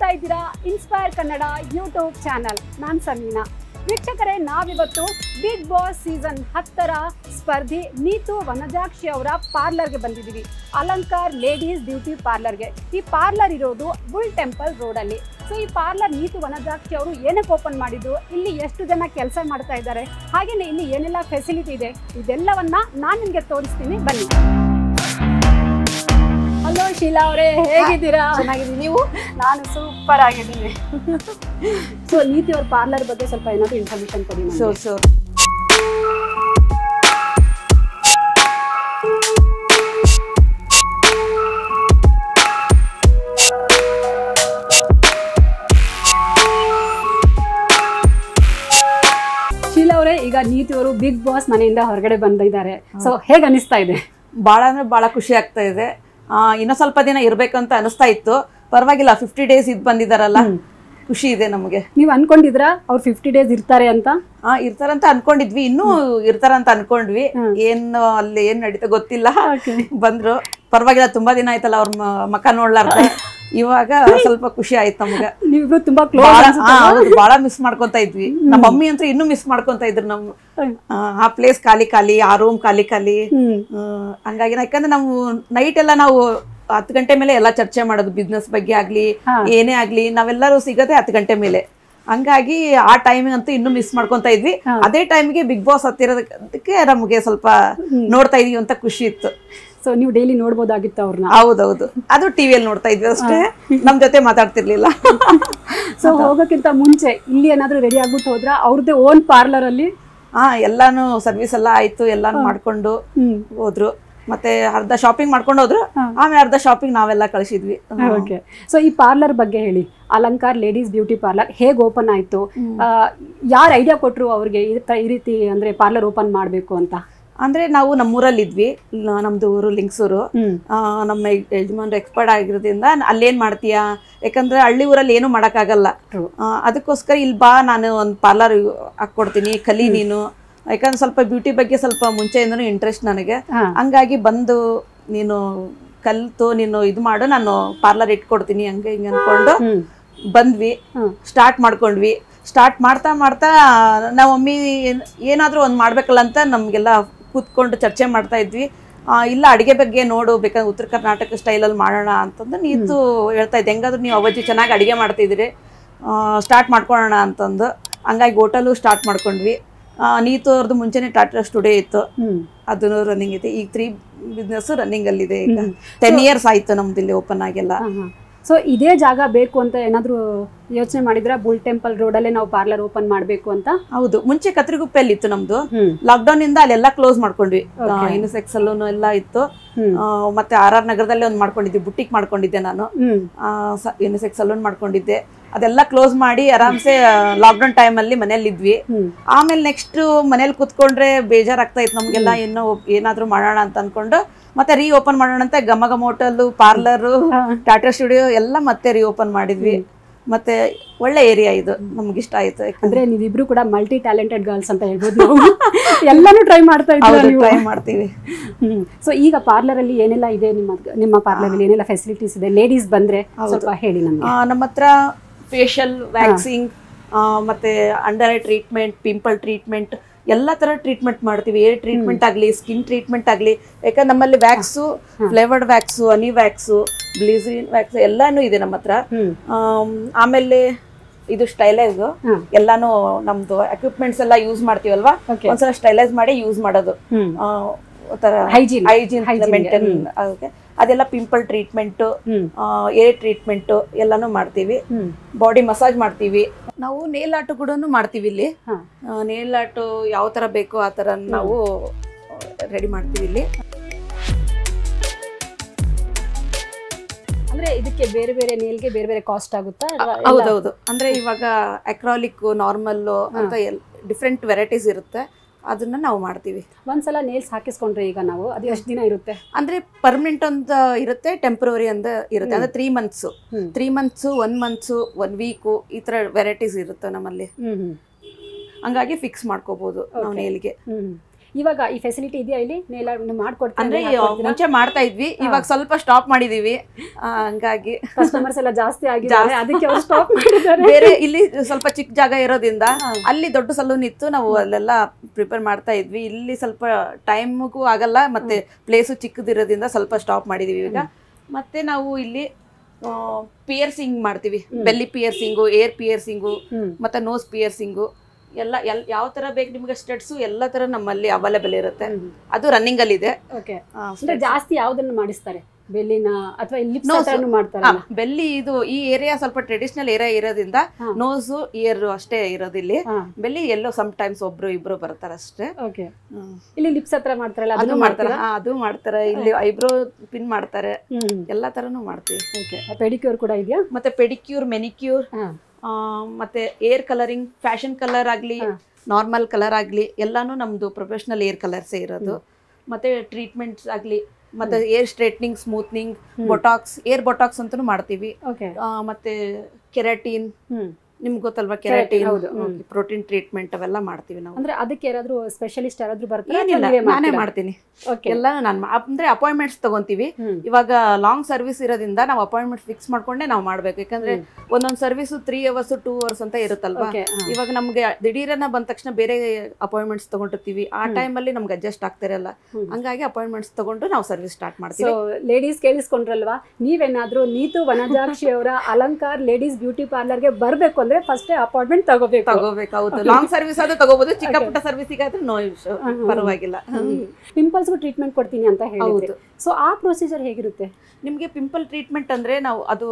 ಇದ್ದೀರಾ inspire Kannada YouTube channel ನಾನ್ ಸಮೀನಾ ವೀಕ್ಷಕರೇ ನಾವಿವತ್ತು ಬಿಗ್ ಬಾಸ್ ಸೀಸನ್ ಹತ್ತರ ಸ್ಪರ್ಧಿ ನೀತು ವನಜಾಕ್ಷಿ ಅವರ ಪಾರ್ಲರ್ಗೆ ಬಂದಿದ್ದೀವಿ ಅಲಂಕಾರ್ ಲೇಡೀಸ್ ಬ್ಯೂಟಿ ಪಾರ್ಲರ್ಗೆ ಈ ಪಾರ್ಲರ್ ಇರೋದು ಬುಲ್ ಟೆಂಪಲ್ ರೋಡಲ್ಲಿ ಸೊ ಈ ಪಾರ್ಲರ್ ನೀತು ವನಜಾಕ್ಷಿ ಅವರು ಏನಕ್ಕೆ ಓಪನ್ ಮಾಡಿದ್ದು ಇಲ್ಲಿ ಎಷ್ಟು ಜನ ಕೆಲಸ ಮಾಡ್ತಾ ಇದ್ದಾರೆ ಹಾಗೆಯೇ ಇಲ್ಲಿ ಏನೆಲ್ಲ ಫೆಸಿಲಿಟಿ ಇದೆ ಇದೆಲ್ಲವನ್ನ ನಾನು ನಿಮಗೆ ತೋರಿಸ್ತೀನಿ ಬನ್ನಿ ಹಲೋ ಶೀಲಾ ಅವರೇ ಹೇಗಿದ್ದೀರಾ ಚೆನ್ನಾಗಿದ್ದೀನಿ ನೀವು ನಾನು ಸೂಪರ್ ಆಗಿದ್ದೀನಿ ಸೊ ನೀತಿ ಅವ್ರ ಪಾರ್ಲರ್ ಬಗ್ಗೆ ಸ್ವಲ್ಪ ಏನಾದ್ರು ಇನ್ಫಾರ್ಮೇಶನ್ ಕೊಡಿ ನಮ್ಗೆ. ಶೋರ್ ಶೋರ್ ಶೀಲಾ ಅವರೇ ಈಗ ನೀತಿ ಅವರು ಬಿಗ್ ಬಾಸ್ ಮನೆಯಿಂದ ಹೊರಗಡೆ ಬಂದಿದ್ದಾರೆ ಸೊ ಹೇಗೆ ಅನಿಸ್ತಾ ಇದೆ ಭಾಳ ಅಂದ್ರೆ ಭಾಳ ಖುಷಿ ಆಗ್ತಾ ಇದೆ ಆ, ಇನ್ನೂ ಸ್ವಲ್ಪ ದಿನ ಇರ್ಬೇಕಂತ ಅನಿಸ್ತಾ ಇತ್ತು ಪರವಾಗಿಲ್ಲ ಫಿಫ್ಟಿ ಡೇಸ್ ಇದ್ ಬಂದಿದಾರಲ್ಲ ಖುಷಿ ಇದೆ ನಮಗೆ ನೀವು ಅನ್ಕೊಂಡಿದ್ರಾ ಅವ್ರು ಫಿಫ್ಟಿ ಡೇಸ್ ಇರ್ತಾರೆ ಅಂತ ಆ ಇರ್ತಾರಂತ ಅನ್ಕೊಂಡಿದ್ವಿ ಇನ್ನೂ ಇರ್ತಾರಂತ ಅನ್ಕೊಂಡ್ವಿ ಏನ್ ಅಲ್ಲಿ ಏನ್ ನಡೀತಾ ಗೊತ್ತಿಲ್ಲ ಬಂದ್ರು ಪರವಾಗಿಲ್ಲ ತುಂಬಾ ದಿನ ಆಯ್ತಲ್ಲ ಅವ್ರ ಮ- ಮಕ ನೋಡ್ಲಾರ್ದ ಇವಾಗ ಸ್ವಲ್ಪ ಖುಷಿ ಆಯ್ತು ನಮ್ಗೆ ನೀವಿಬ್ರು ತುಂಬಾ ಭಾಳ ಕ್ಲೋಸ್ ಆ, ಹೌದು, ಭಾಳ ಮಿಸ್ ಮಾಡ್ಕೊಂತ ಇದ್ವಿ ನಮ್ಮ ಮಮ್ಮಿ ಅಂತೂ ಇನ್ನೂ ಮಿಸ್ ಮಾಡ್ಕೊಂತ ಇದ್ರು ನಮ್ ಆ, ಆ ಪ್ಲೇಸ್ ಖಾಲಿ ಖಾಲಿ ಆ ರೂಮ್ ಖಾಲಿ ಖಾಲಿ ಹ್ಮ್ ಆ, ಹಂಗಾಗಿ ನಾ- ಯಾಕಂದ್ರೆ ನಾವು ನೈಟ್ ಎಲ್ಲ ನಾವು ಹತ್ತು ಗಂಟೆ ಮೇಲೆ ಎಲ್ಲ ಚರ್ಚೆ ಮಾಡೋದು ಬಿಸ್ನೆಸ್ ಬಗ್ಗೆ ಆಗ್ಲಿ ಹಾ. ಏನೇ ಆಗ್ಲಿ ನಾವೆಲ್ಲರೂ ಸಿಗೋದೇ ಹತ್ತು ಗಂಟೆ ಮೇಲೆ ಹಂಗಾಗಿ ಆ ಟೈಮಿಂಗ್ ಅಂತೂ ಇನ್ನೂ ಮಿಸ್ ಮಾಡ್ಕೊಂತ ಇದ್ವಿ ಅದೇ ಟೈಮಿಗೆ ಬಿಗ್ ಬಾಸ್ ಹತ್ತಿರೋದಕ್ಕೆ ನಮಗೆ ಸ್ವಲ್ಪ ನೋಡ್ತಾ ಇದೀವಿ ಅಂತ ಖುಷಿ ಇತ್ತು ಸೊ ನೀವು ಡೈಲಿ ನೋಡ್ಬೋದಾಗಿತ್ತು ಅವ್ರನ್ನ ಹೌದೌದು ಅದು ಟಿವಿಯಲ್ಲಿ ನೋಡ್ತಾ ಇದ್ವಿ ಅಷ್ಟೇ ನಮ್ ಜೊತೆ ಮಾತಾಡ್ತಿರ್ಲಿಲ್ಲ ಸೊ ಹೋಗೋಕ್ಕಿಂತ ಮುಂಚೆ ಇಲ್ಲಿ ಏನಾದ್ರು ರೆಡಿ ಆಗ್ಬಿಟ್ಟು ಹೋದ್ರ ಅವ್ರದ್ದೇ ಓನ್ ಪಾರ್ಲರ್ ಅಲ್ಲಿ ಹಾ ಎಲ್ಲಾನು ಸರ್ವಿಸ್ ಎಲ್ಲ ಆಯ್ತು ಎಲ್ಲಾನು ಮಾಡ್ಕೊಂಡು ಹ್ಮ್ ಹೋದ್ರು ಮತ್ತೆ ಅರ್ಧ ಶಾಪಿಂಗ್ ಮಾಡ್ಕೊಂಡು ಹೋದ್ರು ಆಮೇಲೆ ಅರ್ಧ ಶಾಪಿಂಗ್ ನಾವೆಲ್ಲ ಕಳಿಸಿದ್ವಿ ಓಕೆ ಸೊ ಈ ಪಾರ್ಲರ್ ಬಗ್ಗೆ ಹೇಳಿ ಅಲಂಕಾರ್ ಲೇಡೀಸ್ ಬ್ಯೂಟಿ ಪಾರ್ಲರ್ ಹೇಗೆ ಓಪನ್ ಆಯ್ತು ಯಾರು ಐಡಿಯಾ ಕೊಟ್ರು ಅವ್ರಿಗೆ ಈ ತ- ಈ ರೀತಿ ಅಂದ್ರೆ ಪಾರ್ಲರ್ ಓಪನ್ ಮಾಡಬೇಕು ಅಂತ ಅಂದ್ರೆ ನಾವು ನಮ್ಮೂರಲ್ಲಿ ಇದ್ವಿ ನ- ನಮ್ದು ಊರು ಲಿಂಗ್ಸೂರು ಹ್ಮ್ ಆ, ನಮ್ಮ ಯಜ- ಯಜಮಾನ್ರು ಎಕ್ಸ್ಪರ್ಟ್ ಆಗಿರೋದ್ರಿಂದ ಅಲ್ಲೇನ್ ಮಾಡ್ತೀಯಾ ಯಾಕಂದ್ರೆ ಹಳ್ಳಿ ಊರಲ್ಲಿ ಏನು ಮಾಡೋಕ್ಕಾಗಲ್ಲ True. ಆ, ಅದಕ್ಕೋಸ್ಕರ ಇಲ್ಲಿ ಬಾ ನಾನು ಒಂದು ಪಾರ್ಲರ್ ಹಾಕ್ಕೊಡ್ತೀನಿ ಕಲಿ ನೀನು ಯಾಕಂದ್ರೆ ಸ್ವಲ್ಪ ಬ್ಯೂಟಿ ಬಗ್ಗೆ ಸ್ವಲ್ಪ ಮುಂಚೆಯಿಂದನೂ ಇಂಟ್ರೆಸ್ಟ್ ನನಗೆ ಹಾ. ಹಂಗಾಗಿ ಬಂದು ನೀನು ಕಲ್ತು ನೀನು ಇದು ಮಾಡು ನಾನು ಪಾರ್ಲರ್ ಇಟ್ಕೊಡ್ತೀನಿ ಹಂಗೆ ಹಿಂಗೆ ಅನ್ಕೊಂಡು ಹ್ಮ್ ಬಂದ್ವಿ ಹ್ಮ್. ಸ್ಟಾರ್ಟ್ ಮಾಡ್ಕೊಂಡ್ವಿ ಸ್ಟಾರ್ಟ್ ಮಾಡ್ತಾ ಮಾಡ್ತಾ ನಾವು ಮಮ್ಮಿ ಏನ್- ಏನಾದ್ರೂ ಒಂದು ಮಾಡ್ಬೇಕಲ್ಲ ಅಂತ ನಮಗೆಲ್ಲ ಕೂತ್ಕೊಂಡು ಚರ್ಚೆ ಮಾಡ್ತಾ ಇದ್ವಿ ಆ, ಇಲ್ಲ ಅಡಿಗೆ ಬಗ್ಗೆ ನೋಡು ಬೇಕಾದ್ರೆ ಉತ್ತರ ಕರ್ನಾಟಕ ಸ್ಟೈಲಲ್ಲಿ ಮಾಡೋಣ ಅಂತಂದು ನೀತು ಹೇಳ್ತಾ ಇದ್ದೆ ಹೆಂಗಾದ್ರೂ ನೀವು ಅವಜ್ಜಿ ಚೆನ್ನಾಗಿ ಅಡಿಗೆ ಮಾಡ್ತಿದ್ದೀರಿ ಸ್ಟಾರ್ಟ್ ಮಾಡ್ಕೊಳ್ಳೋಣ ಅಂತಂದು ಹಂಗಾಗಿ ಹೋಟೆಲು ಸ್ಟಾರ್ಟ್ ಮಾಡ್ಕೊಂಡ್ವಿ ಆ, ನೀತು ಅವ್ರದ್ದು ಮುಂಚೆನೆ ಟಾಟಾ ಸ್ಟುಡಿಯೋ ಇತ್ತು ಹ್ಮ್ ಅದನ್ನು ರನ್ನಿಂಗ್ ಇದೆ ಈಗ ತ್ರೀ ಬಿಸ್ನೆಸ್ ರನ್ನಿಂಗ್ ಅಲ್ಲಿದೆ ಈಗ ಟೆನ್ ಇಯರ್ಸ್ ಆಯ್ತು ನಮ್ದು ಇಲ್ಲಿ ಓಪನ್ ಆಗಿಲ್ಲ ಸೊ ಇದೇ ಜಾಗ ಬೇಕು ಅಂತ ಏನಾದ್ರು ಯೋಚನೆ ಮಾಡಿದ್ರ ಬುಲ್ ಟೆಂಪಲ್ ರೋಡಲ್ಲೇ ನಾವು ಪಾರ್ಲರ್ ಓಪನ್ ಮಾಡಬೇಕು ಅಂತ ಹೌದು ಮುಂಚೆ ಕತ್ರಿಗುಪ್ಪೆಯಲ್ಲಿ ಇತ್ತು ನಮ್ದು ಹ್ಮ್ ಲಾಕ್ಡೌನ್ ಇಂದ ಅಲ್ಲೆಲ್ಲ ಕ್ಲೋಸ್ ಮಾಡ್ಕೊಂಡ್ವಿ ಯೂನಿಸೆಕ್ಸ್ ಅಲ್ಲೂ ಎಲ್ಲ ಇತ್ತು ಹ್ಮ್. ಆ, ಮತ್ತೆ ಆರ್ ಆರ್ ನಗರದಲ್ಲಿ ಒಂದು ಮಾಡ್ಕೊಂಡಿದ್ದೆ ಬುಟ್ಟಿಕ್ ಮಾಡ್ಕೊಂಡಿದ್ದೆ ನಾನು ಹ್ಮ್ ಯೂನಿಸೆಕ್ಸ್ ಸಲೂನ್ ಮಾಡ್ಕೊಂಡಿದ್ದೆ ಅದೆಲ್ಲ ಕ್ಲೋಸ್ ಮಾಡಿ ಆರಾಮ್ಸೆ ಲಾಕ್ಡೌನ್ ಟೈಮಲ್ಲಿ ಮನೇಲಿ ಇದ್ವಿ ಹ್ಮ್ ಆಮೇಲೆ ನೆಕ್ಸ್ಟ್ ಮನೇಲಿ ಕುತ್ಕೊಂಡ್ರೆ ಬೇಜಾರಾಗ್ತಾ ಇತ್ತು ನಮಗೆಲ್ಲ ಏನೋ ಏನಾದ್ರೂ ಮಾಡೋಣ ಅಂತ ಅನ್ಕೊಂಡು ಮತ್ತೆ ರೀ ಓಪನ್ ಮಾಡೋಣ ಅಂತ ಗಮ ಗಮ ಹೋಟೆಲ್ ಪಾರ್ಲರು ಟಾಟಾ ಸ್ಟುಡಿಯೋ ಎಲ್ಲ ಮತ್ತೆ ರೀ ಓಪನ್ ಮಾಡಿದ್ವಿ ಮತ್ತೆ ಒಳ್ಳೆ ಏರಿಯಾ ಇದು ನಮ್ಗೆ ಇಷ್ಟ ಆಯ್ತು ಅಂದ್ರೆ ನೀವಿಬ್ರು ಕೂಡ ಮಲ್ಟಿ ಟ್ಯಾಲೆಂಟೆಡ್ ಗರ್ಲ್ಸ್ ಅಂತ ಹೇಳ್ಬೋದು ನಾವು ಎಲ್ಲಾನು ಟ್ರೈ ಮಾಡ್ತಾ ಇದ್ದೀರಾ ನೀವು ಟ್ರೈ ಮಾಡ್ತೀವಿ ಹ್ಮ್ ಸೊ ಈಗ ಪಾರ್ಲರ್ ಅಲ್ಲಿ ಏನೆಲ್ಲ ಇದೆ ನಿಮ್ಮ ನಿಮ್ಮ ಪಾರ್ಲರ್ ಅಲ್ಲಿ ಏನೆಲ್ಲ ಫೆಸಿಲಿಟೀಸ್ ಇದೆ ಲೇಡೀಸ್ ಬಂದ್ರೆ ಸ್ವಲ್ಪ ಹೇಳಿ ನಮ್ಗೆ ಆ, ನಮ್ಮ ಹತ್ರ ಫೇಶಿಯಲ್ ವ್ಯಾಕ್ಸಿಂಗ್ ಮತ್ತೆ under eye treatment pimple treatment ಎಲ್ಲ ತರ ಟ್ರೀಟ್ಮೆಂಟ್ ಮಾಡ್ತೀವಿ ಏರ್ ಟ್ರೀಟ್ಮೆಂಟ್ ಆಗಲಿ ಸ್ಕಿನ್ ಟ್ರೀಟ್ಮೆಂಟ್ ಆಗಲಿ ಯಾಕಂದ್ರೆ ನಮ್ಮಲ್ಲಿ wax flavoured wax honey wax ಬ್ಲೀಸಿನ್ ವ್ಯಾಕ್ಸ್ ಎಲ್ಲಾನು ಇದೆ ನಮ್ಮ ಹತ್ರ ಹ್ಮ್ ಆಮ್, ಆಮೇಲೆ ಇದು ಸ್ಟೈಲೈಸ್ ಹ್ಮ್. ಎಲ್ಲಾನು ನಮ್ದು ಎಕ್ವಿಪ್ಮೆಂಟ್ಸ್ ಎಲ್ಲ ಯೂಸ್ ಮಾಡ್ತೀವಲ್ವಾ Okay. ಒಂದ್ಸಲ ಸ್ಟೈಲೈಸ್ ಮಾಡಿ ಯೂಸ್ ಮಾಡೋದು ಹ್ಮ್ ಆ, ಒಂಥರ Hygiene. ಹೈಜೀನ್ Hygiene ಗೆ, ಮೇಂಟೈನ್ ಅದೆಲ್ಲ ಪಿಂಪಲ್ ಟ್ರೀಟ್ಮೆಂಟ್ ಹ್ಮ್ ಏರ್ ಟ್ರೀಟ್ಮೆಂಟ್ ಎಲ್ಲಾನು ಮಾಡ್ತೀವಿ ಹ್ಮ್ ಬಾಡಿ ಮಸಾಜ್ ಮಾಡ್ತೀವಿ ನಾವು ನೇಲ್ ಆರ್ಟ್ ಕೂಡ ಮಾಡ್ತೀವಿ ಇಲ್ಲಿ ಹಾ ನೇಲ್ ಆರ್ಟ್ ಯಾವ ತರ ಬೇಕೋ ಆ ತರ ನಾವು ರೆಡಿ ಮಾಡ್ತೀವಿ ಇಲ್ಲಿ ಅಂದ್ರೆ ಇದಕ್ಕೆ ಬೇರೆ ಬೇರೆ ನೇಲ್ಗೆ ಬೇರೆ ಬೇರೆ ಕಾಸ್ಟ್ ಆಗುತ್ತಾ ಅಥವಾ ಎಲ್ಲ- ಹೌದೌದು ಅಂದ್ರೆ ಇವಾಗ ಅಕ್ರಾಲಿಕ್ ನಾರ್ಮಲ್ ಅಂತ ಡಿಫ್ರೆಂಟ್ ವೆರೈಟೀಸ್ ಇರುತ್ತೆ ಅದನ್ನ ನಾವು ಮಾಡ್ತೀವಿ ಒಂದ್ಸಲ ನೇಲ್ಸ್ ಹಾಕಿಸ್ಕೊಂಡ್ರೆ ಈಗ ನಾವು ಅದು ಎಷ್ಟು ದಿನ ಇರುತ್ತೆ ಅಂದ್ರೆ ಪರ್ಮನೆಂಟ್ ಅಂತ ಇರುತ್ತೆ ಟೆಂಪ್ರವರಿ ಅಂತ ಇರುತ್ತೆ ಅಂದ್ರೆ three months hmm. Three months one months one week ಈ ತರ ವೆರೈಟೀಸ್ ಇರುತ್ತೆ ನಮ್ಮಲ್ಲಿ ಹ್ಮ್ ಹ್ಮ್ ಹಂಗಾಗಿ ಫಿಕ್ಸ್ ಮಾಡ್ಕೋಬಹುದು ನಾವು ನೇಲ್ಗೆ ಹ್ಮ್ ಇವಾಗ ಈ ಫೆಸಿಲಿಟಿ ಇದೆಯಾ ಇಲ್ಲಿ ನೇಲ್ ಅಂದ್ರೆ ಮಾಡ್ಕೊಡ್ತಾರೆ ಮುಂಚೆ ಮಾಡ್ತಾ ಇದ್ವಿ ಇವಾಗ ಸ್ವಲ್ಪ ಸ್ಟಾಪ್ ಮಾಡಿದೀವಿ ಆ, ಹಂಗಾಗಿ ಕಸ್ಟಮರ್ಸ್ ಎಲ್ಲ ಜಾಸ್ತಿ ಆಗಿದ್ದಾರೆ ಅದಕ್ಕೆ ಅವ್ರು ಸ್ಟಾಪ್ ಮಾಡಿದ್ದಾರೆ ಬೇರೆ ಇಲ್ಲಿ ಸ್ವಲ್ಪ ಚಿಕ್ಕ ಜಾಗ ಇರೋದ್ರಿಂದ ಹಾ. ಅಲ್ಲಿ ದೊಡ್ಡ ಸಲೂನ್ ಇತ್ತು ನಾವು ಅಲ್ಲೆಲ್ಲ ಪ್ರಿಪೇರ್ ಮಾಡ್ತಾ ಇದ್ವಿ ಇಲ್ಲಿ ಸ್ವಲ್ಪ ಟೈಮ್ಗೂ ಆಗಲ್ಲ ಮತ್ತೆ ಪ್ಲೇಸು ಚಿಕ್ಕದಿರೋದ್ರಿಂದ ಸ್ವಲ್ಪ ಸ್ಟಾಪ್ ಮಾಡಿದೀವಿ ಈಗ ಮತ್ತೆ ನಾವು ಇಲ್ಲಿ ಪಿಯರ್ಸಿಂಗ್ ಮಾಡ್ತೀವಿ ಬೆಲ್ಲಿ ಪಿಯರ್ಸಿಂಗು ಏರ್ ಪಿಯರ್ಸಿಂಗು ಹ್ಮ್ ಮತ್ತೆ ನೋಸ್ ಪಿಯರ್ಸಿಂಗು ಎಲ್ಲ ಎಲ್ ಯಾವ ತರ ಬೇಕು ನಿಮ್ಗೆ ಸ್ಟೆಡ್ಸು ಎಲ್ಲ ತರ ನಮ್ಮಲ್ಲಿ ಅವೈಲೇಬಲ್ ಇರುತ್ತೆ ಅದು ರನ್ನಿಂಗ್ ಅಲ್ಲಿ ಇದೆ ಓಕೆ ಆ, ಅಂದ್ರೆ ಜಾಸ್ತಿ ಯಾವ್ದನ್ನ ಮಾಡಿಸ್ತಾರೆ ಬೆಲ್ಲಿನ ಅಥವಾ ಲಿಪ್ಸ್ Nose. ಹತ್ರನೂ ಹಾ, ಮಾಡ್ತಾರಲ್ಲ ಬೆಲ್ಲಿ ಇದು ಈ ಏರಿಯಾ ಸ್ವಲ್ಪ ಟ್ರೆಡಿಷನಲ್ ಏರಿಯಾ ಇರೋದ್ರಿಂದ ಹಾ. ನೋಸು ಇಯರ್ ಅಷ್ಟೇ ಇರೋದಿಲ್ಲಿ ಹಾ ಬೆಲ್ಲಿ ಎಲ್ಲೋ ಸಮ್ ಟೈಮ್ಸ್ ಒಬ್ರು ಇಬ್ರು ಬರ್ತಾರ ಅಷ್ಟೇ ಓಕೆ ಇಲ್ಲಿ ಲಿಪ್ಸ್ ಹತ್ರ ಮಾಡ್ತಾರಲ್ಲ ಅದು ಅದನ್ನು ಮಾಡ್ತಾರ ಮಾಡ್ತಾರಾ ಹಾ, ಅದು ಮಾಡ್ತಾರೆ ಇಲ್ಲಿ ಐಬ್ರೋ ಪಿನ್ ಮಾಡ್ತಾರೆ ಹ್ಮ್ ಎಲ್ಲಾ ತರನು ಮಾಡ್ತೀವಿ ಓಕೆ ಪೆಡಿಕ್ಯೂರ್ ಕೂಡ ಇದೆಯಾ ಮತ್ತೆ ಪೆಡಿಕ್ಯೂರ್ ಮೆನಿಕ್ಯೂರ್ ಹಾ ಮತ್ತೆ ಏರ್ ಕಲರಿಂಗ್ ಫ್ಯಾಷನ್ ಕಲರ್ ಆಗ್ಲಿ ಹಾ. ನಾರ್ಮಲ್ ಕಲರ್ ಆಗ್ಲಿ ಎಲ್ಲಾನು ನಮ್ದು ಪ್ರೊಫೆಷನಲ್ ಏರ್ ಕಲರ್ಸೇ ಇರೋದು ಮತ್ತೆ ಟ್ರೀಟ್ಮೆಂಟ್ಸ್ ಆಗ್ಲಿ ಮತ್ತೆ hair straightening smoothening botox hair botox ಅಂತಾನು ಮಾಡ್ತೀವಿ ಓಕೆ ಆ, ಮತ್ತೆ ಕೆರಾಟಿನ್ ಹ್ಮ್ ನಿಮ್ಗೆ ಗೊತ್ತಲ್ವಾ Keratin, ಕೆರಾಟಿನ್ ಹೌದು, ಹ್ಮ್. ಪ್ರೋಟೀನ್ ಟ್ರೀಟ್ಮೆಂಟ್ ಅವೆಲ್ಲ ಮಾಡ್ತೀವಿ ನಾವು ಅಂದ್ರೆ ಅದಕ್ಕೆ ಯಾರಾದ್ರೂ ಸ್ಪೆಷಲಿಸ್ಟ್ ಯಾರಾದ್ರೂ ಬರ್ತಾರಾ ಏನಿಲ್ಲ ನಾನೇ ಮಾಡ್ತೀನಿ ಓಕೆ ಎಲ್ಲ ನಾನು ಅಂದ್ರೆ ಅಪಾಯಿಂಟ್ಮೆಂಟ್ಸ್ ತಗೊಂತೀವಿ ಹ್ಮ್ ಇವಾಗ ಲಾಂಗ್ ಸರ್ವಿಸ್ ಇರೋದ್ರಿಂದ ನಾವು ಅಪಾಯಿಂಟ್ಮೆಂಟ್ ಫಿಕ್ಸ್ ಮಾಡ್ಕೊಂಡೆ ನಾವು ಮಾಡ್ಬೇಕು ಯಾಕಂದ್ರೆ ಒಂದೊಂದ್ service three hours two hours ಅಂತ ಇರುತ್ತಲ್ವಾ ಓಕೆ ಇವಾಗ ನಮ್ಗೆ ದಿಢೀರನ ಬಂದ ತಕ್ಷಣ ಬೇರೆ ಅಪಾಯಿಂಟ್ಮೆಂಟ್ಸ್ ತಗೊಂಡಿರ್ತೀವಿ ಆ ಟೈಮಲ್ಲಿ ನಮ್ಗೆ ಅಡ್ಜಸ್ಟ್ ಆಗ್ತಿರಲ್ಲ ಹ್ಮ್. ಹಂಗಾಗಿ ಅಪಾಯಿಂಟ್ಮೆಂಟ್ಸ್ ತಗೊಂಡು ನಾವು ಸರ್ವಿಸ್ ಸ್ಟಾರ್ಟ್ ಸೊ ಮಾಡ್ತೀವಿ ಲೇಡೀಸ್ ಕೇಳಿಸ್ಕೊಂಡ್ರಲ್ವಾ ನೀವೇನಾದ್ರೂ ನೀತು ವನಜಾಕ್ಷಿ ಅವರ ಅಲಂಕಾರ್ ಲೇಡೀಸ್ ಬ್ಯೂಟಿ ಪಾರ್ಲರ್ಗೆ ಬರ್ಬೇಕು ಅಂದ್ರೆ ಫಸ್ಟ್ ಅಪಾಯಿಂಟ್ಮೆಂಟ್ ತಗೋಬೇಕು ತಗೋಬೇಕು ಹೌದು ಲಾಂಗ್ ಸರ್ವಿಸ್ ಆದ್ರೂ ತಗೋಬಹುದು ಚಿಕ್ಕ ಪುಟ್ಟ ಸರ್ವಿಸ್ ಆದ್ರೆ ನೋ ಇಶ್ಯೂ ಹ್ಮ್. ಪರವಾಗಿಲ್ಲ ಪಿಂಪಲ್ಸ್ಗೂ ಟ್ರೀಟ್ಮೆಂಟ್ ಕೊಡ್ತೀನಿ ಅಂತ ಹೇಳಿದ್ರಿ ಹೌದು ಸೊ ಆ ಪ್ರೊಸೀಜರ್ ಹೇಗಿರುತ್ತೆ ನಿಮಗೆ ಪಿಂಪಲ್ ಟ್ರೀಟ್ಮೆಂಟ್ ಅಂದ್ರೆ ನಾವು ಅದು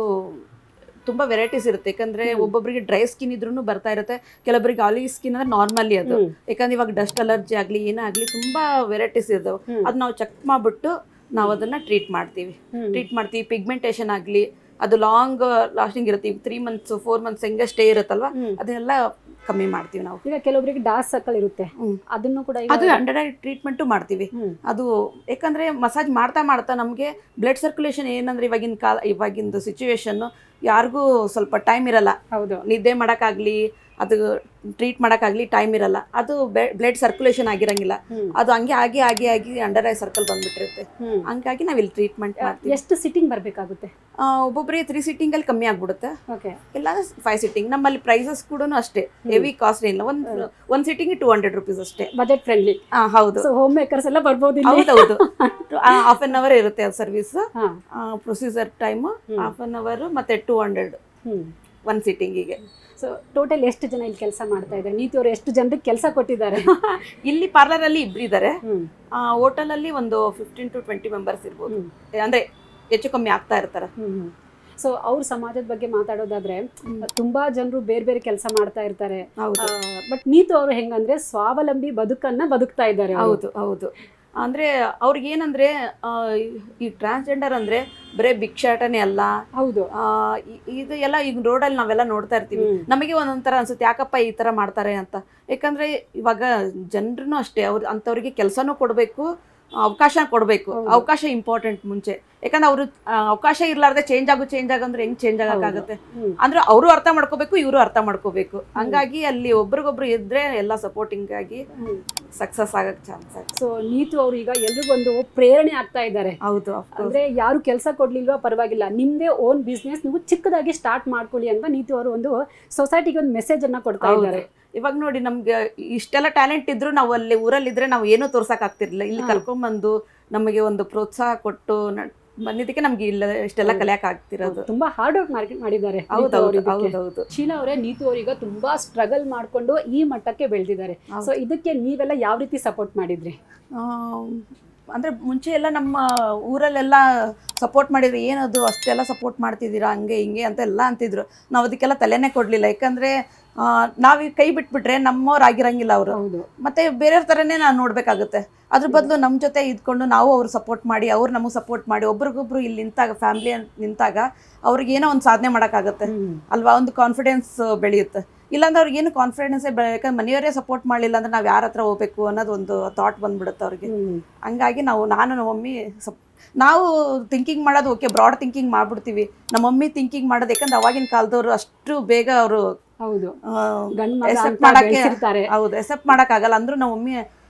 ತುಂಬಾ ವೆರೈಟೀಸ್ ಇರುತ್ತೆ ಯಾಕಂದ್ರೆ ಒಬ್ಬೊಬ್ಬರಿಗೆ ಡ್ರೈ ಸ್ಕಿನ್ ಇದ್ರೂ ಬರ್ತಾ ಇರುತ್ತೆ ಕೆಲವೊಬ್ಬರಿಗೆ ಆಲಿ ಸ್ಕಿನ್ ಅಂದ್ರೆ ನಾರ್ಮಲಿ ಅದು ಹ್ಮ್. ಯಾಕಂದ್ರೆ ಇವಾಗ ಡಸ್ಟ್ ಅಲರ್ಜಿ ಆಗ್ಲಿ ಏನೇ ಆಗ್ಲಿ ತುಂಬಾ ವೆರೈಟೀಸ್ ಇದಾವೆ ಹ್ಮ್. ಅದು ನಾವು ಚೆಕ್ ಮಾಡ್ಬಿಟ್ಟು ನಾವು ಅದನ್ನ ಟ್ರೀಟ್ ಮಾಡ್ತೀವಿ ಹ್ಮ್. ಟ್ರೀಟ್ ಮಾಡ್ತೀವಿ ಪಿಗ್ಮೆಂಟೇಷನ್ ಆಗಲಿ ಅದು ಲಾಂಗ್ ಲಾಸ್ಟಿಂಗ್ ಇರುತ್ತೆ ಈಗ ತ್ರೀ ಮಂತ್ಸ್ ಫೋರ್ ಮಂತ್ಸ್ ಹೆಂಗೆ ಸ್ಟೇ ಇರುತ್ತಲ್ವಾ ಹ್ಮ್. ಅದನ್ನೆಲ್ಲ ಕಮ್ಮಿ ಮಾಡ್ತೀವಿ ನಾವು ಈಗ ಕೆಲವೊಬ್ಬರಿಗೆ ಡಾರ್ಕ್ ಸರ್ಕಲ್ ಇರುತ್ತೆ ಹ್ಮ್. ಅದನ್ನು ಕೂಡ ಈಗ ಅದು ಅಂಡರ್ ಟ್ರೀಟ್ಮೆಂಟು ಮಾಡ್ತೀವಿ ಹ್ಮ್. ಅದು ಯಾಕಂದ್ರೆ ಮಸಾಜ್ ಮಾಡ್ತಾ ಮಾಡ್ತಾ ನಮಗೆ ಬ್ಲಡ್ ಸರ್ಕ್ಯುಲೇಷನ್ ಏನಂದ್ರೆ ಇವಾಗಿನ ಕಾಲ ಇವಾಗಿಂದು ಸಿಚುವೇಶನ್ ಯಾರಿಗೂ ಸ್ವಲ್ಪ ಟೈಮ್ ಇರಲ್ಲ ಹೌದು ನಿದ್ದೆ ಮಾಡೋಕ್ಕಾಗಲಿ ಅದು ಟ್ರೀಟ್ ಮಾಡೋಕ್ಕಾಗಲಿ ಟೈಮ್ ಇರಲ್ಲ ಅದು ಬ್ಲಡ್ ಸರ್ಕ್ಯುಲೇಷನ್ ಆಗಿರಂಗಿಲ್ಲ ಹ್ಮ್. ಅದು ಹಂಗೆ ಆಗಿ ಆಗಿ ಆಗಿ ಅಂಡರ್ ಐ ಸರ್ಕಲ್ ಬಂದ್ಬಿಟ್ಟಿರುತ್ತೆ ಹ್ಮ್. ಹಂಗಾಗಿ ನಾವು ಇಲ್ಲಿ ಟ್ರೀಟ್ಮೆಂಟ್ ಮಾಡ್ತೀವಿ ಎಷ್ಟು ಸಿಟ್ಟಿಂಗ್ ಬರ್ಬೇಕಾಗುತ್ತೆ ಆ, ಒಬ್ಬೊಬ್ಬರಿಗೆ ತ್ರೀ ಸಿಟ್ಟಿಂಗಲ್ಲಿ ಕಮ್ಮಿ ಆಗ್ಬಿಡುತ್ತೆ ಓಕೆ ಇಲ್ಲ ಫೈವ್ ಸಿಟ್ಟಿಂಗ್ ನಮ್ಮಲ್ಲಿ ಪ್ರೈಸಸ್ ಕೂಡ ಅಷ್ಟೇ ಹೆವಿ ಕಾಸ್ಟ್ ಇಲ್ಲ ಒಂದು ಒಂದು ಸಿಟ್ಟಿಂಗ್ ಟೂ ಹಂಡ್ರೆಡ್ ರುಪೀಸ್ ಅಷ್ಟೇ ಬಜೆಟ್ ಫ್ರೆಂಡ್ಲಿ ಆ, ಹೌದು ಸೊ ಹೋಮ್ ಮೇಕರ್ಸ್ ಎಲ್ಲ ಬರ್ಬೋದು ಇಲ್ಲಿ ಹೌದೌದು ಹಾಫ್ ಅನ್ ಅವರ್ ಇರುತ್ತೆ ಅದು ಸರ್ವಿಸ್ ಹಾ procedure time half an hour ಮತ್ತೆ ಟೂ ಹಂಡ್ರೆಡ್ ಹ್ಮ್ ಒನ್ ಸಿಟ್ಟಿಂಗಿಗೆ ಸೊ ಟೋಟಲ್ ಎಷ್ಟು ಜನ ಇಲ್ಲಿ ಕೆಲಸ ಮಾಡ್ತಾ ಇದ್ದಾರೆ ನೀತಿ ಅವರು ಎಷ್ಟು ಜನರಿಗೆ ಕೆಲಸ ಕೊಟ್ಟಿದ್ದಾರೆ ಇಲ್ಲಿ ಪಾರ್ಲರ್ ಅಲ್ಲಿ ಇಬ್ರು ಇದ್ದಾರೆ ಹ್ಮ್ ಹೋಟೆಲ್ ಅಲ್ಲಿ ಒಂದು ಫಿಫ್ಟೀನ್ ಟು ಟ್ವೆಂಟಿ ಮೆಂಬರ್ಸ್ ಇರ್ಬೋದು ಹ್ಮ್. ಅಂದ್ರೆ ಹೆಚ್ಚು ಕಮ್ಮಿ ಆಗ್ತಾ ಇರ್ತಾರೆ ಹ್ಮ್ ಸೊ ಅವ್ರ ಸಮಾಜದ ಬಗ್ಗೆ ಮಾತಾಡೋದಾದ್ರೆ ತುಂಬಾ ಜನರು ಬೇರೆ ಬೇರೆ ಕೆಲಸ ಮಾಡ್ತಾ ಇರ್ತಾರೆ ಹೌದು ಬಟ್ ನೀತು ಅವರು ಹೆಂಗಂದ್ರೆ ಸ್ವಾವಲಂಬಿ ಬದುಕನ್ನ ಬದುಕ್ತಾ ಇದ್ದಾರೆ ಅವ್ರು. ಹೌದು ಹೌದು ಅಂದ್ರೆ ಅವ್ರಿಗೆ ಏನಂದ್ರೆ ಆ, ಈ- ಈ ಟ್ರಾನ್ಸ್ಜೆಂಡರ್ ಅಂದ್ರೆ ಬರೇ ಭಿಕ್ಷಾಟನೆ ಅಲ್ಲ ಹೌದು ಆ, ಇ- ಇದು ಎಲ್ಲ ಈಗ ರೋಡಲ್ಲಿ ನಾವೆಲ್ಲ ನೋಡ್ತಾ ಇರ್ತೀವಿ ಹ್ಮ್. ನಮಗೆ ಒಂದೊಂಥರ ಅನ್ಸುತ್ತೆ ಯಾಕಪ್ಪ ಈ ತರ ಮಾಡ್ತಾರೆ ಅಂತ ಯಾಕಂದ್ರೆ ಇವಾಗ ಜನರು ಅಷ್ಟೇ ಅವ್ರು ಅಂಥವ್ರಿಗೆ ಕೆಲಸನೂ ಕೊಡಬೇಕು ಅವಕಾಶ ಕೊಡಬೇಕು ಹೌದು. ಅವಕಾಶ ಇಂಪಾರ್ಟೆಂಟ್ ಮುಂಚೆ ಯಾಕಂದ್ರೆ ಅವರು ಅವಕಾಶ ಇರ್ಲಾರ್ದೆ ಚೇಂಜ್ ಆಗು ಚೇಂಜ್ ಆಗಂದ್ರೆ ಹೆಂಗ್ ಚೇಂಜ್ ಆಗಕ್ಕಾಗತ್ತೆ ಹ್ಮ್. ಅಂದ್ರೆ ಅವರು ಅರ್ಥ ಮಾಡ್ಕೋಬೇಕು ಇವರು ಅರ್ಥ ಮಾಡ್ಕೋಬೇಕು ಹಂಗಾಗಿ ಅಲ್ಲಿ ಒಬ್ರಿಗೊಬ್ರು ಇದ್ರೆ ಎಲ್ಲ ಸಪೋರ್ಟಿಂಗ್ ಆಗಿ ಹ್ಮ್. ಸಕ್ಸಸ್ ಆಗಕ್ ಚಾನ್ಸ್ ಆಗುತ್ತೆ ಸೊ ನೀತು ಅವರು ಈಗ ಎಲ್ರಿಗೊಂದು ಪ್ರೇರಣೆ ಆಗ್ತಾ ಇದ್ದಾರೆ ಹೌದು of course. ಅಂದ್ರೆ ಯಾರು ಕೆಲಸ ಕೊಡ್ಲಿಲ್ವಾ ಪರವಾಗಿಲ್ಲ ನಿಮ್ದೇ ಓನ್ ಬಿಸ್ನೆಸ್ ನೀವು ಚಿಕ್ಕದಾಗಿ ಸ್ಟಾರ್ಟ್ ಮಾಡ್ಕೊಳ್ಳಿ ಅಂತ ನೀತು ಅವರು ಒಂದು ಸೊಸೈಟಿಗೆ ಒಂದು ಮೆಸೇಜ್ ಅನ್ನ ಕೊಡ್ತಾ ಹೌದು. ಇದ್ದಾರೆ ಇವಾಗ ನೋಡಿ ನಮ್ಗೆ ಇಷ್ಟೆಲ್ಲ ಟ್ಯಾಲೆಂಟ್ ಇದ್ರು ನಾವು ಅಲ್ಲಿ ಊರಲ್ಲಿ ಇದ್ರೆ ನಾವು ಏನೂ ತೋರ್ಸಕ್ ಆಗ್ತಿರ್ಲಿಲ್ಲ ಇಲ್ಲಿ ಹಾ. ಕರ್ಕೊಂಡ್ಬಂದು ನಮಗೆ ಒಂದು ಪ್ರೋತ್ಸಾಹ ಕೊಟ್ಟು ನ- ಬಂದಿದ್ದಕ್ಕೆ ನಮ್ಗೆ ಇಲ್ಲ ಇಷ್ಟೆಲ್ಲ ಕಲಿಯಕ್ ಆಗ್ತಿರೋದು ತುಂಬಾ ಹಾರ್ಡ್ ವರ್ಕ್ ಮಾಡಿದ್ದಾರೆ ನೀತು ಅವ್ರು ಹೌದೌದು ಇದಕ್ಕೆ. ಹೌದೌದು ಶೀಲಾ ಅವರೇ ನೀತು ಅವರೀಗ ತುಂಬಾ ಸ್ಟ್ರಗಲ್ ಮಾಡ್ಕೊಂಡು ಈ ಮಟ್ಟಕ್ಕೆ ಬೆಳೆದಿದ್ದಾರೆ ಹೌದು. ಸೊ ಇದಕ್ಕೆ ನೀವೆಲ್ಲ ಯಾವ ರೀತಿ ಸಪೋರ್ಟ್ ಮಾಡಿದ್ರಿ ಆಮ್, ಅಂದ್ರೆ ಮುಂಚೆ ಎಲ್ಲ ನಮ್ಮ ಊರಲ್ಲೆಲ್ಲ ಸಪೋರ್ಟ್ ಮಾಡಿದ್ರು ಏನದು ಅಷ್ಟೆಲ್ಲ ಸಪೋರ್ಟ್ ಮಾಡ್ತಿದ್ದೀರಾ ಹಂಗೆ ಹಿಂಗೆ ಅಂತ ಎಲ್ಲ ಅಂತಿದ್ರು ನಾವು ಅದಕ್ಕೆಲ್ಲ ತಲೆನೇ ಕೊಡ್ಲಿಲ್ಲ ಯಾಕಂದ್ರೆ ಆ, ನಾವ್ ಈಗ ಕೈ ಬಿಟ್ಬಿಟ್ರೆ ನಮ್ಮವ್ರು ಆಗಿರಂಗಿಲ್ಲ ಅವರು ಹೌದು ಮತ್ತೆ ಬೇರೆಯವ್ರ ಥರನೇ ನಾವು ನೋಡ್ಬೇಕಾಗುತ್ತೆ ಅದ್ರ ಬದಲು ನಮ್ಮ ಜೊತೆ ಇದ್ಕೊಂಡು ನಾವು ಅವ್ರು ಸಪೋರ್ಟ್ ಮಾಡಿ ಅವ್ರು ನಮಗೆ ಸಪೋರ್ಟ್ ಮಾಡಿ ಒಬ್ರಿಗೊಬ್ರು ಇಲ್ಲಿ ನಿಂತಾಗ ಫ್ಯಾಮಿಲಿ ನಿಂತಾಗ ಅವ್ರಿಗೆ ಏನೋ ಒಂದು ಸಾಧನೆ ಮಾಡೋಕ್ಕಾಗತ್ತೆ ಹ್ಮ್. ಅಲ್ವಾ ಒಂದು ಕಾನ್ಫಿಡೆನ್ಸ್ ಬೆಳೆಯುತ್ತೆ ಇಲ್ಲಾಂದ್ರೆ ಅವ್ರಿಗೆ ಏನು ಕಾನ್ಫಿಡೆನ್ಸೇ ಬೆಳೆ ಯಾಕಂದ್ರೆ ಮನೆಯವರೇ ಸಪೋರ್ಟ್ ಮಾಡಲಿಲ್ಲ ಅಂದ್ರೆ ನಾವು ಯಾರ ಹತ್ರ ಹೋಗ್ಬೇಕು ಅನ್ನೋದು ಒಂದು ಥಾಟ್ ಬಂದ್ಬಿಡುತ್ತೆ ಅವ್ರಿಗೆ ಹ್ಮ್. ಹಂಗಾಗಿ ನಾವು ನಾನು ನಮ್ಮ ಮಮ್ಮಿ ಸಪ್ ನಾವು ಥಿಂಕಿಂಗ್ ಮಾಡೋದು ಓಕೆ ಬ್ರಾಡ್ ಥಿಂಕಿಂಗ್ ಮಾಡ್ಬಿಡ್ತೀವಿ ನಮ್ಮ ಮಮ್ಮಿ ಥಿಂಕಿಂಗ್ ಮಾಡೋದು ಯಾಕಂದ್ರೆ ಅವಾಗಿನ ಕಾಲದವ್ರು ಅಷ್ಟು ಬೇಗ ಅವರು ಹೌದು ಗಂಡ್ ಮಗ ಎಸೆಪ್ಟ್ ಅಂತ ಮಾಡಕ್ಕೆ ಬೆಳ್ಸಿರ್ತಾರೆ. ಹೌದು ಎಸೆಪ್ಟ್ ಮಾಡೋಕ್ಕಾಗಲ್ಲ ಅಂದ್ರೂ ನಮ್ಮ ಮಮ್ಮಿ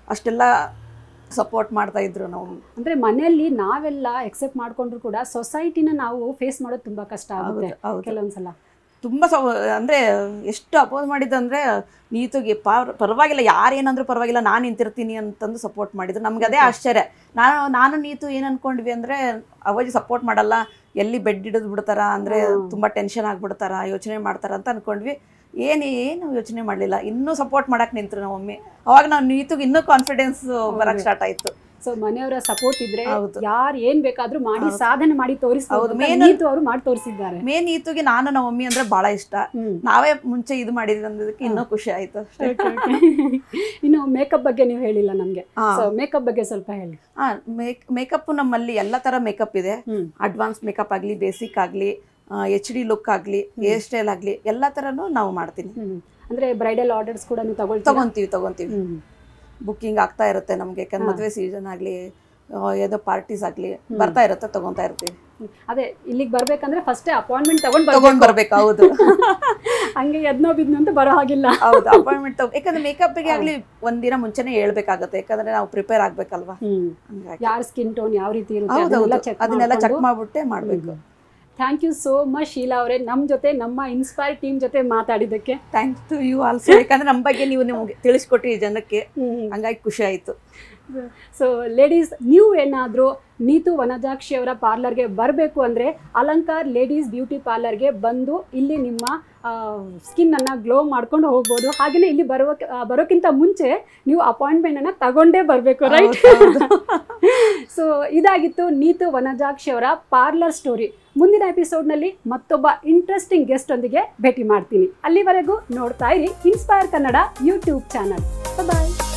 ಅಷ್ಟೆಲ್ಲ ಸಪೋರ್ಟ್ ಮಾಡ್ತಾ ಇದ್ರು ನಾವು ಅಂದ್ರೆ ಮನೆಯಲ್ಲಿ ನಾವೆಲ್ಲ ಎಕ್ಸೆಪ್ಟ್ ಮಾಡ್ಕೊಂಡ್ರು ಕೂಡ ಸೊಸೈಟಿನ ನಾವು ಫೇಸ್ ಮಾಡೋದು ತುಂಬಾ ಕಷ್ಟ ಆಗುತ್ತೆ ಹೌದು ಹೌದು ಕೆಲವೊಂದ್ಸಲ ತುಂಬ ಸ ಅಂದರೆ ಎಷ್ಟು ಅಪೋಸ್ ಮಾಡಿದ್ದಂದರೆ ನೀತುಗೆ ಪಾರ್ ಪರವಾಗಿಲ್ಲ ಯಾರೇನಂದ್ರೂ ಪರವಾಗಿಲ್ಲ ನಾನು ನಿಂತಿರ್ತೀನಿ ಅಂತಂದು ಸಪೋರ್ಟ್ ಮಾಡಿದ್ರು ನಮ್ಗೆ ಅದೇ ಆಶ್ಚರ್ಯ ನಾನು ನಾನು ನೀತು ಏನು ಅನ್ಕೊಂಡ್ವಿ ಅಂದರೆ ಅವಾಜಿ ಸಪೋರ್ಟ್ ಮಾಡಲ್ಲ ಎಲ್ಲಿ ಬೆಡ್ ಹಿಡಿದು ಬಿಡ್ತಾರ ಅಂದರೆ ಹ್ಮ್. ತುಂಬ ಟೆನ್ಷನ್ ಆಗ್ಬಿಡ್ತಾರ ಯೋಚನೆ ಮಾಡ್ತಾರ ಅಂತ ಅನ್ಕೊಂಡ್ವಿ ಏನು ಏನು ಯೋಚನೆ ಮಾಡಲಿಲ್ಲ ಇನ್ನೂ ಸಪೋರ್ಟ್ ಮಾಡಕ್ಕೆ ನಿಂತ್ರು ನಾವು ಒಮ್ಮೆ ಅವಾಗ ನಾವು ನೀತುಗೆ ಇನ್ನೂ ಕಾನ್ಫಿಡೆನ್ಸ್ ಬರಕ್ಕೆ ಸ್ಟಾರ್ಟ್ ಆಯಿತು ಸೊ ಮನೆಯವರ ಸಪೋರ್ಟ್ ಇದ್ರೆ ಹೌದು. ಯಾರು ಏನ್ ಬೇಕಾದ್ರೂ ಮಾಡಿ ಹೌದು. ಸಾಧನೆ ಮಾಡಿ ತೋರಿಸ್ಬೋದು ಹೌದು, ಅಂತ main- ನೀತು ಅವರು ಮಾಡಿ ತೋರಿಸಿದ್ದಾರೆ ಮೇನ್ ನೀತುಗೆ ನಾನು ನಮ್ಮ ಮಮ್ಮಿ ಅಂದರೆ ಭಾಳ ಇಷ್ಟ ಹ್ಮ್ ನಾವೇ ಮುಂಚೆ ಇದು ಮಾಡಿದ್ವಿ ಅನ್ನೋದಕ್ಕೆ ಇನ್ನೂ ಖುಷಿ ಆಯಿತು ಅಷ್ಟೇ Okay, okay. ಇನ್ನು ಮೇಕಪ್ ಬಗ್ಗೆ ನೀವು ಹೇಳಿಲ್ಲ ನಮ್ಗೆ ಹಾ. ಸೊ ಮೇಕಪ್ ಬಗ್ಗೆ ಸ್ವಲ್ಪ ಹೇಳಿ ಹಾಂ ಮೇಕ್ ಮೇಕಪ್ ನಮ್ಮಲ್ಲಿ ಎಲ್ಲ ಥರ ಮೇಕಪ್ ಇದೆ ಹ್ಮ್ ಅಡ್ವಾನ್ಸ್ ಮೇಕಪ್ ಆಗಲಿ ಬೇಸಿಕ್ ಆಗಲಿ ಎಚ್ ಡಿ ಲುಕ್ ಆಗಲಿ ಹೇರ್ ಸ್ಟೈಲ್ ಆಗಲಿ ಎಲ್ಲ ಥರನೂ ನಾವು ಮಾಡ್ತೀನಿ ಹ್ಮ್ ಅಂದ್ರೆ ಬ್ರೈಡಲ್ ಆರ್ಡರ್ಸ್ ಕೂಡ ನೀವು ತಗೊಳ್ತೀರಾ ತಗೊಂತೀವಿ ತಗೊಂತೀವಿ ಹ್ಮ್ ಬುಕ್ಕಿಂಗ್ ಆಗ್ತಾ ಇರುತ್ತೆ ನಮಗೆ ಯಾಕಂದ್ರೆ ಹಾ. ಮದುವೆ ಸೀಸನ್ ಆಗಲಿ ಏನೋ ಪಾರ್ಟೀಸ್ ಆಗಲಿ ಬರ್ತಾ ಇರುತ್ತೆ ತಗೊಂತಾ ಇರ್ತೀವಿ ಹ್ಮ್. ಅದೇ ಇಲ್ಲಿಗೆ ಬರ್ಬೇಕಂದ್ರೆ ಫಸ್ಟ್ ಅಪಾಯಿಂಟ್ಮೆಂಟ್ ತಗೊಂಡ್ ಬರ್ಬೇಕು ತಗೊಂಡ್ ಬರ್ಬೇಕು ಹೌದು ಹಂಗೆ ಎದ್ನೋ ಬಿದ್ನೋ ಅಂತ ಬರೋ ಹಾಗಿಲ್ಲ ಹೌದು ಅಪಾಯಿಂಟ್ಮೆಂಟ್ ತಗೋ ಯಾಕಂದ್ರೆ ಮೇಕಪ್ಗೆ ಆಗಲಿ ಒಂದಿನ ಮುಂಚೆನೇ ಹೇಳ್ಬೇಕಾಗತ್ತೆ ಯಾಕಂದ್ರೆ ನಾವು ಪ್ರಿಪೇರ್ ಆಗ್ಬೇಕಲ್ವಾ ಹ್ಮ್ ಹಂಗಾಗಿ ಯಾರ ಸ್ಕಿನ್ ಟೋನ್ ಯಾವ ರೀತಿ ಇರುತ್ತೆ ಹೌದೌದು ಅದನ್ನೆಲ್ಲ ಚೆಕ್ ಅದನ್ನೆಲ್ಲ ಚೆಕ್ ಮಾಡ್ಬಿಟ್ಟೆ ಮಾಡಬೇಕು thank you so much Sheela ಅವರೇ ನಮ್ಮ ಜೊತೆ ನಮ್ಮ ಇನ್ಸ್ಪೈರ್ ಟೀಮ್ ಜೊತೆ ಮಾತಾಡಿದ್ದಕ್ಕೆ ಥ್ಯಾಂಕ್ಸ್ ಟು ಯು ಆಲ್ಸೋ ಯಾಕಂದ್ರೆ ನಮ್ಮ ಬಗ್ಗೆ ನೀವು ನಿಮ್ಗೆ ತಿಳಿಸ್ಕೊಟ್ರಿ ಜನಕ್ಕೆ ಹಂಗಾಗಿ ಖುಷಿ ಆಯಿತು ಸೊ ಲೇಡೀಸ್ ನೀವು ಏನಾದರೂ ನೀತು ವನಜಾಕ್ಷಿ ಅವರ ಪಾರ್ಲರ್ಗೆ ಬರಬೇಕು ಅಂದರೆ ಅಲಂಕಾರ್ ಲೇಡೀಸ್ ಬ್ಯೂಟಿ ಪಾರ್ಲರ್ಗೆ ಬಂದು ಇಲ್ಲಿ ನಿಮ್ಮ ಸ್ಕಿನ್ನನ್ನು ಗ್ಲೋ ಮಾಡ್ಕೊಂಡು ಹೋಗ್ಬೋದು ಹಾಗೆಯೇ ಇಲ್ಲಿ ಬರುವ ಬರೋಕ್ಕಿಂತ ಮುಂಚೆ ನೀವು ಅಪಾಯಿಂಟ್ಮೆಂಟನ್ನು ತಗೊಂಡೇ ಬರಬೇಕು ರೈಟ್ ಸೊ ಇದಾಗಿತ್ತು ನೀತು ವನಜಾಕ್ಷಿ ಅವರ ಪಾರ್ಲರ್ ಸ್ಟೋರಿ ಮುಂದಿನ ಎಪಿಸೋಡ್ನಲ್ಲಿ ಮತ್ತೊಬ್ಬ ಇಂಟ್ರೆಸ್ಟಿಂಗ್ ಗೆಸ್ಟ್ ಒಂದಿಗೆ ಭೇಟಿ ಮಾಡ್ತೀನಿ ಅಲ್ಲಿವರೆಗೂ ನೋಡ್ತಾ ಇರಿ ಇನ್ಸ್ಪೈರ್ ಕನ್ನಡ ಯೂಟ್ಯೂಬ್ ಚಾನಲ್ ಬಾಯ್